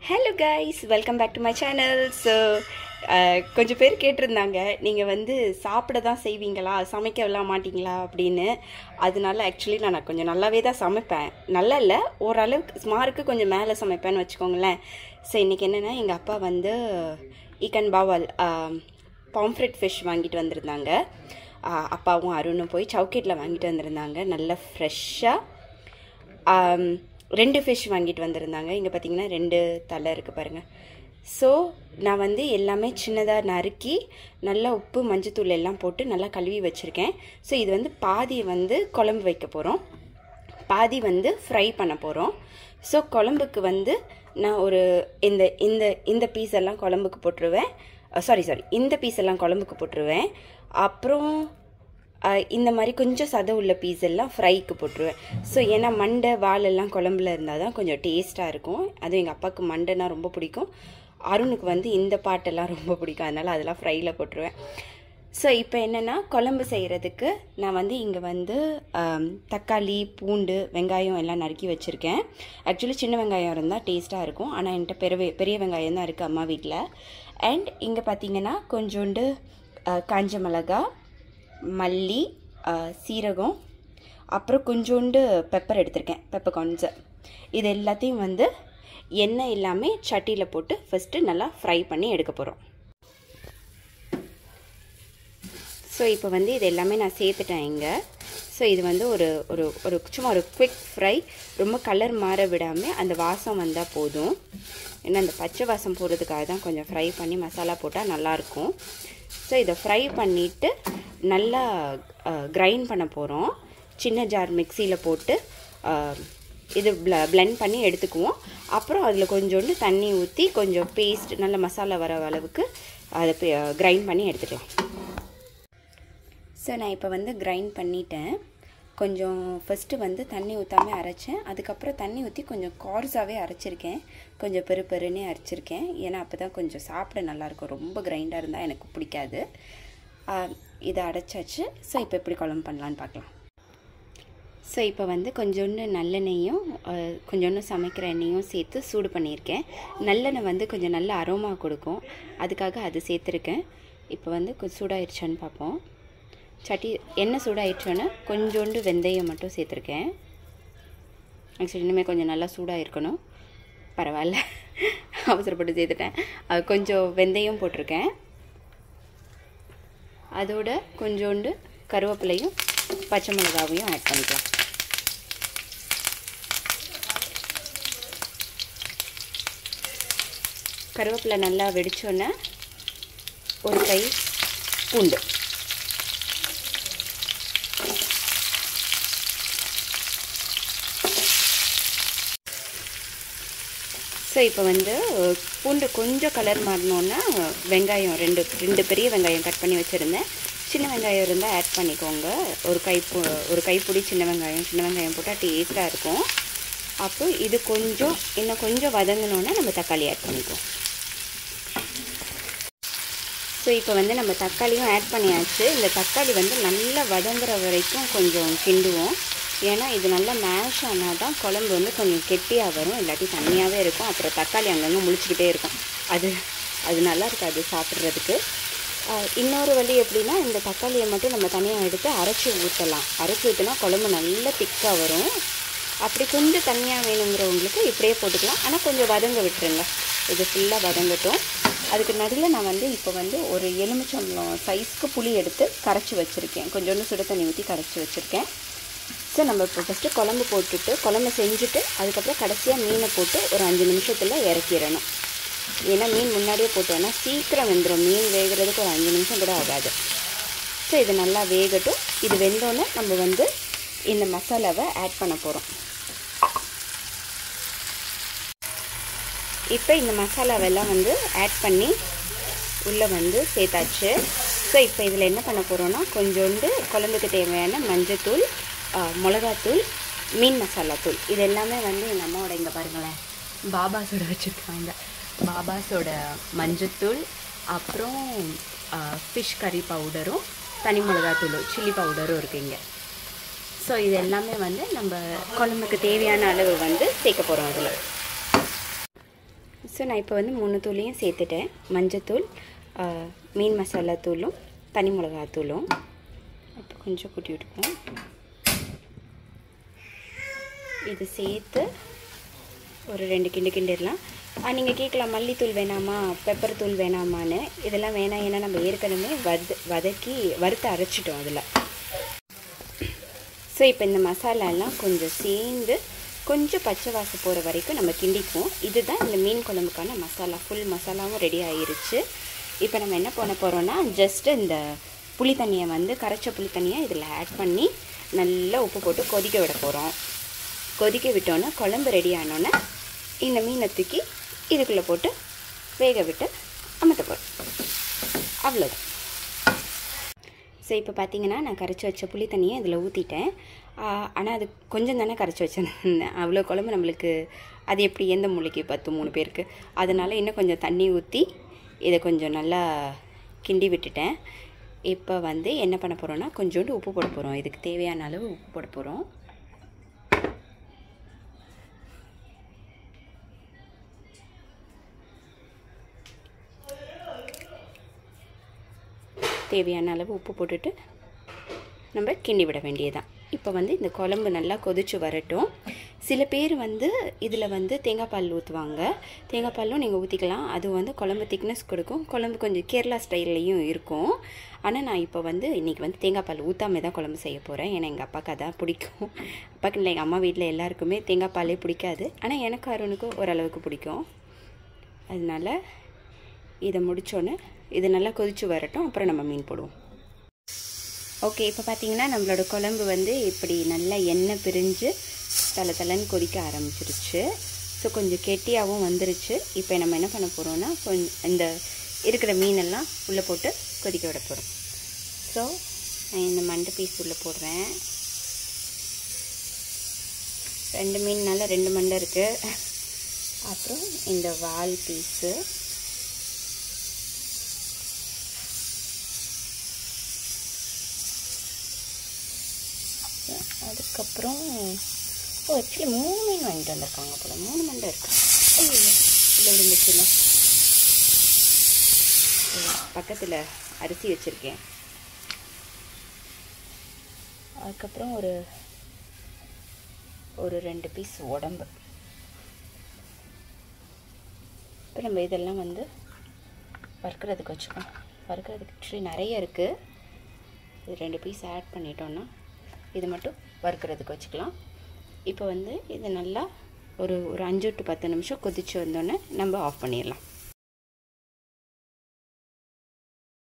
hello guys welcome back to my channel so கொஞ்சம் பேர் கேட்டிருந்தாங்க நீங்கள் வந்து சாப்பிட தான் செய்வீங்களா சமைக்கலாம் மாட்டீங்களா அப்படின்னு அதனால ஆக்சுவலி நான் கொஞ்சம் நல்லாவே தான் சமைப்பேன் நல்லா இல்லை ஓரளவுக்கு ஸ்மாருக்கு கொஞ்சம் மேலே சமைப்பேன்னு வச்சுக்கோங்களேன் ஸோ இன்றைக்கி என்னென்னா எங்கள் அப்பா வந்து ஈக்கன் பாவல் பாம்ஃப்ரெட் ஃபிஷ் வாங்கிட்டு வந்திருந்தாங்க ஆஹ் அப்பாவும் அருணும் போய் சவுக்கெட்டில் வாங்கிட்டு வந்திருந்தாங்க நல்லா ஃப்ரெஷ்ஷாக ஆம், ரெண்டு ஃபிஷ் வாங்கிட்டு வந்திருந்தாங்க இங்கே பார்த்தீங்கன்னா ரெண்டு தலை இருக்குது பாருங்கள் ஸோ நான் வந்து எல்லாமே சின்னதாக நறுக்கி நல்லா உப்பு மஞ்சத்தூள் எல்லாம் போட்டு நல்லா கழுவி வச்சுருக்கேன் ஸோ இது வந்து பாதி வந்து குழம்பு வைக்க போகிறோம் பாதி வந்து ஃப்ரை பண்ண போகிறோம் ஸோ குழம்புக்கு வந்து நான் ஒரு இந்த இந்த இந்த பீஸ் எல்லாம் குழம்புக்கு போட்டுருவேன் சாரி சாரி இந்த பீஸ் எல்லாம் குழம்புக்கு போட்டுருவேன் அப்புறம் அஹ், இந்த மாதிரி கொஞ்சம் சதை உள்ள பீஸ் எல்லாம் ஃப்ரைக்கு போட்டுருவேன் ஸோ ஏன்னா மண்டை வால் எல்லாம் குழம்புல இருந்தால் தான் கொஞ்சம் டேஸ்ட்டாக இருக்கும் அதுவும் எங்கள் அப்பாவுக்கு மண்டைனா ரொம்ப பிடிக்கும் அருணுக்கு வந்து இந்த பாட்டெல்லாம் ரொம்ப பிடிக்கும் அதனால் அதெல்லாம் ஃப்ரையில் போட்டுருவேன் ஸோ இப்போ என்னென்னா குழம்பு செய்கிறதுக்கு நான் வந்து இங்கே வந்து ஆம், தக்காளி பூண்டு வெங்காயம் எல்லாம் நறுக்கி வச்சுருக்கேன் ஆக்சுவலி சின்ன வெங்காயம் இருந்தால் டேஸ்ட்டாக இருக்கும் ஆனால் என்கிட்ட பெரிய பெரிய வெங்காயம் தான் இருக்குது அம்மா வீட்டில் அண்ட் இங்கே பார்த்தீங்கன்னா கொஞ்சோண்டு ஆ, காஞ்ச மிளகா மல்லி ஆ, சீரகம் அப்புறம் கொஞ்சோண்டு பெப்பர் எடுத்திருக்கேன் பெப்பர் கான்ஸு இது எல்லாத்தையும் வந்து எண்ணெய் இல்லாமல் சட்டியில் போட்டு ஃபஸ்ட்டு நல்லா ஃப்ரை பண்ணி எடுக்க போகிறோம் ஸோ இப்போ வந்து இது எல்லாமே நான் சேர்த்துட்டேன் இங்கே ஸோ இது வந்து ஒரு ஒரு ஒரு சும்மா ஒரு குவிக் ஃப்ரை ரொம்ப கலர் மாற விடாமல் அந்த வாசம் வந்தால் போதும் ஏன்னா அந்த பச்சை வாசம் போடுறதுக்காக தான் கொஞ்சம் ஃப்ரை பண்ணி மசாலா போட்டால் நல்லாயிருக்கும் ஸோ இதை ஃப்ரை பண்ணிவிட்டு நல்லா கிரைண்ட் பண்ண போகிறோம் சின்ன ஜார் மிக்சியில் போட்டு அஹ், இது பிளெண்ட் பண்ணி எடுத்துக்குவோம் அப்புறம் அதில் கொஞ்சோண்டு தண்ணி ஊற்றி கொஞ்சம் பேஸ்ட் நல்ல மசாலா வர அளவுக்கு அதை கிரைண்ட் பண்ணி எடுத்துக்கலாம் ஸோ நான் இப்போ வந்து கிரைண்ட் பண்ணிட்டேன் கொஞ்சம் ஃபஸ்ட்டு வந்து தண்ணி ஊற்றாமல் அரைச்சேன் அதுக்கப்புறம் தண்ணி ஊற்றி கொஞ்சம் கார்ஸாகவே அரைச்சிருக்கேன் கொஞ்சம் பெரு பெருன்னே அரைச்சிருக்கேன் ஏன்னா அப்போ தான் கொஞ்சம் சாப்பிட நல்லாயிருக்கும் ரொம்ப கிரைண்டாக இருந்தால் எனக்கு பிடிக்காது ஆஹ் இதை அடைச்சாச்சு ஸோ இப்போ எப்படி குழம்பு பண்ணலான்னு பார்க்கலாம் ஸோ இப்போ வந்து கொஞ்சோண்டு நல்லெண்ணெயும் அஹ், கொஞ்சோண்டு சமைக்கிற எண்ணெயும் சேர்த்து சூடு பண்ணியிருக்கேன் நல்லெண்ணெய் வந்து கொஞ்சம் நல்ல அரோமா கொடுக்கும் அதுக்காக அது சேர்த்துருக்கேன் இப்போ வந்து கொஞ்சம் சூடாயிருச்சான்னு பார்ப்போம் சட்டி எண்ணெய் சூடாயிடுச்சோன்னே கொஞ்சோண்டு வெந்தயம் மட்டும் சேர்த்துருக்கேன் ஆக்சுவலி இனிமேல் கொஞ்சம் நல்லா சூடாக இருக்கணும் பரவாயில்ல அவசரப்பட்டு சேர்த்துட்டேன் அது கொஞ்சம் வெந்தயம் போட்டிருக்கேன் அதோட கொஞ்சோண்டு கருவேப்பிலையும் பச்சை மிளகாவையும் ஆட் பண்ணிக்கலாம் கருவேப்பிலை நல்லா வெடிச்சோன்னே ஒரு கை பூண்டு ஸோ இப்போ வந்து அஹ், பூண்டு கொஞ்சம் கலர் மாறினோன்னா வெங்காயம் ரெண்டு ரெண்டு பெரிய வெங்காயம் கட் பண்ணி வச்சுருந்தேன் சின்ன வெங்காயம் இருந்தால் ஆட் பண்ணிக்கோங்க ஒரு கை பு- ஒரு கைப்பிடி சின்ன வெங்காயம் சின்ன வெங்காயம் போட்டால் டேஸ்ட்டாக இருக்கும் அப்போ இது கொஞ்சம் இன்னும் கொஞ்சம் வதங்கினோன்னா நம்ம தக்காளி ஆட் பண்ணிக்குவோம் ஸோ இப்போ வந்து நம்ம தக்காளியும் ஆட் பண்ணியாச்சு இந்த தக்காளி வந்து நல்லா வதங்குற வரைக்கும் கொஞ்சம் கிண்டுவோம் ஏன்னா இது நல்லா மேஷ் ஆனால் தான் குழம்பு வந்து கொஞ்சம் கெட்டியாக வரும் இல்லாட்டி தண்ணியாகவே இருக்கும் அப்புறம் தக்காளி அங்கங்கே முழிச்சிக்கிட்டே இருக்கும் அது அது நல்லா இருக்காது சாப்பிட்றதுக்கு ஆஹ் இன்னொரு வழி எப்படின்னா இந்த தக்காளியை மட்டும் நம்ம தனியாக எடுத்து அரைச்சி ஊற்றலாம் அரைச்சி ஊற்றினா குழம்பு நல்லா திக்காக வரும் அப்படி கொஞ்சம் தண்ணியாக வேணுங்கிறவங்களுக்கு இப்படியே போட்டுக்கலாம் ஆனால் கொஞ்சம் வதங்க விட்டுருங்க இது ஃபுல்லாக வதங்கட்டும் அதுக்கு நடுவில் நான் வந்து இப்போ வந்து ஒரு எலுமிச்சம்பழம் சைஸ்க்கு புளி எடுத்து கரைச்சி வச்சுருக்கேன் கொஞ்சோண்டு சுடு தண்ணி ஊற்றி கரைச்சி வச்சுருக்கேன் ஸோ நம்ம இப்போ ஃபஸ்ட்டு குழம்பு போட்டுட்டு குழம்பு செஞ்சுட்டு அதுக்கப்புறம் கடைசியாக மீனை போட்டு ஒரு அஞ்சு நிமிஷத்தில் இறக்கிடணும் ஏன்னா மீன் முன்னாடியே போட்டோன்னா சீக்கிரம் வெந்துடும் மீன் வேகிறதுக்கு ஒரு அஞ்சு நிமிஷம் கூட ஆகாது ஸோ இது நல்லா வேகட்டும் இது வெந்தோன்னே நம்ம வந்து இந்த மசாலாவை ஆட் பண்ண போகிறோம் இப்போ இந்த மசாலாவெல்லாம் வந்து ஆட் பண்ணி உள்ளே வந்து சேர்த்தாச்சு ஸோ இப்போ இதில் என்ன பண்ண போகிறோன்னா கொஞ்சோண்டு குழம்புக்கு தேவையான மஞ்சத்தூள் ஆ, மிளகாத்தூள் மீன் மசாலா தூள் இது எல்லாமே வந்து எங்கள் அம்மாவோட இங்கே பாருங்களேன் பாபாஸோட வச்சுருக்காங்க பாபாஸோட மஞ்சத்தூள் அப்புறம் ஃபிஷ் கறி பவுடரும் தனி மிளகாத்தூளும் சில்லி பவுடரும் இருக்குது இங்கே ஸோ இது எல்லாமே வந்து நம்ம குழம்புக்கு தேவையான அளவு வந்து சேர்க்க போகிறோம் அதில் ஸோ நான் இப்போ வந்து மூணு தூளையும் சேர்த்துட்டேன் மஞ்சத்தூள் ஆ, மீன் மசாலா தூளும் தனி மிளகாத்தூளும் இப்போ கொஞ்சம் கூட்டி விட்டுப்போம் இது சேர்த்து ஒரு ரெண்டு கிண்டு கிண்டிடலாம் நீங்கள் கேட்கலாம் மல்லித்தூள் வேணாமா பெப்பர் தூள் வேணாமான்னு இதெல்லாம் வேணாம் ஏன்னா நம்ம ஏற்கனவே வத வதக்கி வறுத்து அரைச்சிட்டோம் அதில் ஸோ இப்போ இந்த மசாலாலாம் கொஞ்சம் சேர்ந்து கொஞ்சம் பச்சை வாசம் போகிற வரைக்கும் நம்ம கிண்டிக்குவோம் இதுதான் இந்த மீன் குழம்புக்கான மசாலா ஃபுல் மசாலாவும் ரெடி ஆயிருச்சு இப்போ நம்ம என்ன பண்ண போகிறோன்னா ஜஸ்ட் இந்த புளி தண்ணியை வந்து கரைச்ச புளி தண்ணியை இதில் ஆட் பண்ணி நல்லா உப்பு போட்டு கொதிக்க விட போகிறோம் கொதிக்க விட்டோன்னே குழம்பு ரெடி ஆனோன்னே இந்த மீனை தூக்கி இதுக்குள்ளே போட்டு வேக விட்டு அமர்த்த போகிறோம் அவ்வளோதான் ஸோ இப்போ பார்த்தீங்கன்னா நான் கரைச்சி வச்ச புளி தண்ணியை இதில் ஊற்றிட்டேன் ஆனால் அது கொஞ்சம் தானே கரைச்சி வச்சிருந்தேன் அவ்வளோ குழம்பு நம்மளுக்கு அது எப்படி எந்த மூளைக்கு பத்து மூணு பேருக்கு அதனால் இன்னும் கொஞ்சம் தண்ணி ஊற்றி இதை கொஞ்சம் நல்லா கிண்டி விட்டுட்டேன் இப்போ வந்து என்ன பண்ண போகிறோன்னா கொஞ்சோண்டு உப்பு போட போகிறோம் இதுக்கு தேவையான அளவு உப்பு போட போகிறோம் தேவையான அளவு உப்பு போட்டுட்டு நம்ம கிண்டி விட வேண்டியதுதான் இப்போ வந்து இந்த குழம்பு நல்லா கொதிச்சு வரட்டும் சில பேர் வந்து இதில் வந்து தேங்காய் பால் ஊற்றுவாங்க தேங்காய் பாலும் நீங்கள் ஊற்றிக்கலாம் அது வந்து குழம்பு திக்னஸ் கொடுக்கும் குழம்பு கொஞ்சம் கேரளா ஸ்டைல்லையும் இருக்கும் ஆனால் நான் இப்போ வந்து இன்றைக்கி வந்து தேங்காய் பால் ஊற்றாம தான் குழம்பு செய்ய போகிறேன் ஏன்னா எங்கள் அப்பாவுக்கு அதான் பிடிக்கும் அப்பாவுக்கு இல்லை எங்கள் அம்மா வீட்டில் எல்லாருக்குமே தேங்காய் பாலே பிடிக்காது ஆனால் எனக்கு அருணுக்கும் ஓரளவுக்கு பிடிக்கும் அதனால இதை முடித்தோன்னே இது நல்லா கொதிச்சு வரட்டும் அப்புறம் நம்ம மீன் போடுவோம் ஓகே இப்போ பார்த்தீங்கன்னா நம்மளோட குழம்பு வந்து இப்படி நல்லா எண்ணெய் பிரிஞ்சு தலை தலைன்னு கொதிக்க ஆரம்பிச்சிருச்சு ஸோ கொஞ்சம் கெட்டியாகவும் வந்துருச்சு இப்போ நம்ம என்ன பண்ண போகிறோம்னா கொஞ்சம் இந்த இருக்கிற மீனெல்லாம் உள்ளே போட்டு கொதிக்க விட போகிறோம் ஸோ நான் இந்த மண்டை பீஸ் உள்ளே போடுறேன் ரெண்டு மீன்னால ரெண்டு மண்டை இருக்குது அப்புறம் இந்த வால் பீஸு அதுக்கப்புறம் ஓ ஆக்சுவலி மூணு மீன் வாங்கிட்டு வந்திருக்காங்க போல மூணு மண்டை இருக்கு ஐயோ இல்லை விழுந்துச்சுங்க பக்கத்தில் அரிசி வச்சுருக்கேன் அதுக்கப்புறம் ஒரு ஒரு ரெண்டு பீஸ் உடம்பு இப்போ நம்ம இதெல்லாம் வந்து வறுக்கிறதுக்கு வச்சுக்கோம் வறுக்கிறதுக்கு ஆக்சுவலி நிறைய இருக்குது இது ரெண்டு பீஸ் ஆட் பண்ணிட்டோன்னா இது மட்டும் வறுக்கிறதுக்கு வச்சுக்கலாம் இப்போ வந்து இது நல்லா ஒரு ஒரு அஞ்சு டு பத்து நிமிஷம் கொதிச்சு வந்தோடனே நம்ம ஆஃப் பண்ணிடலாம்